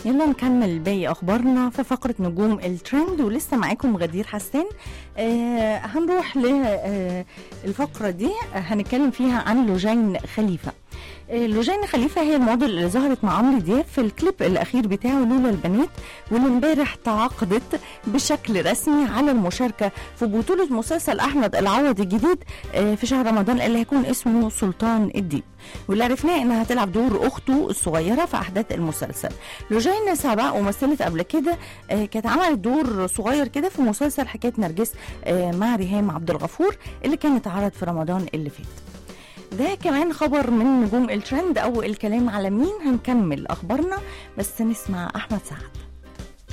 يلا نكمل باقي اخبارنا في فقره نجوم الترند ولسه معاكم غدير حسان آه هنروح للفقره دي آه، هنتكلم فيها عن لوجين خليفه آه، لوجين خليفه هي الموديل اللي ظهرت مع عمرو دياب في الكليب الاخير بتاعه لولا البنات واللي امبارح تعاقدت بشكل رسمي على المشاركه في بطوله مسلسل احمد العوض الجديد آه، في شهر رمضان اللي هيكون اسمه سلطان الديب واللي عرفناه انها هتلعب دور اخته الصغيره في احداث المسلسل لوجين سبق ومثلت قبل كده آه، كانت عملت دور صغير كده في مسلسل حكايه نرجس آه، مع ريهام عبد الغفور اللي كان اتعرض في رمضان اللي فات ده كمان خبر من نجوم الترند او الكلام على مين هنكمل اخبارنا بس نسمع احمد سعد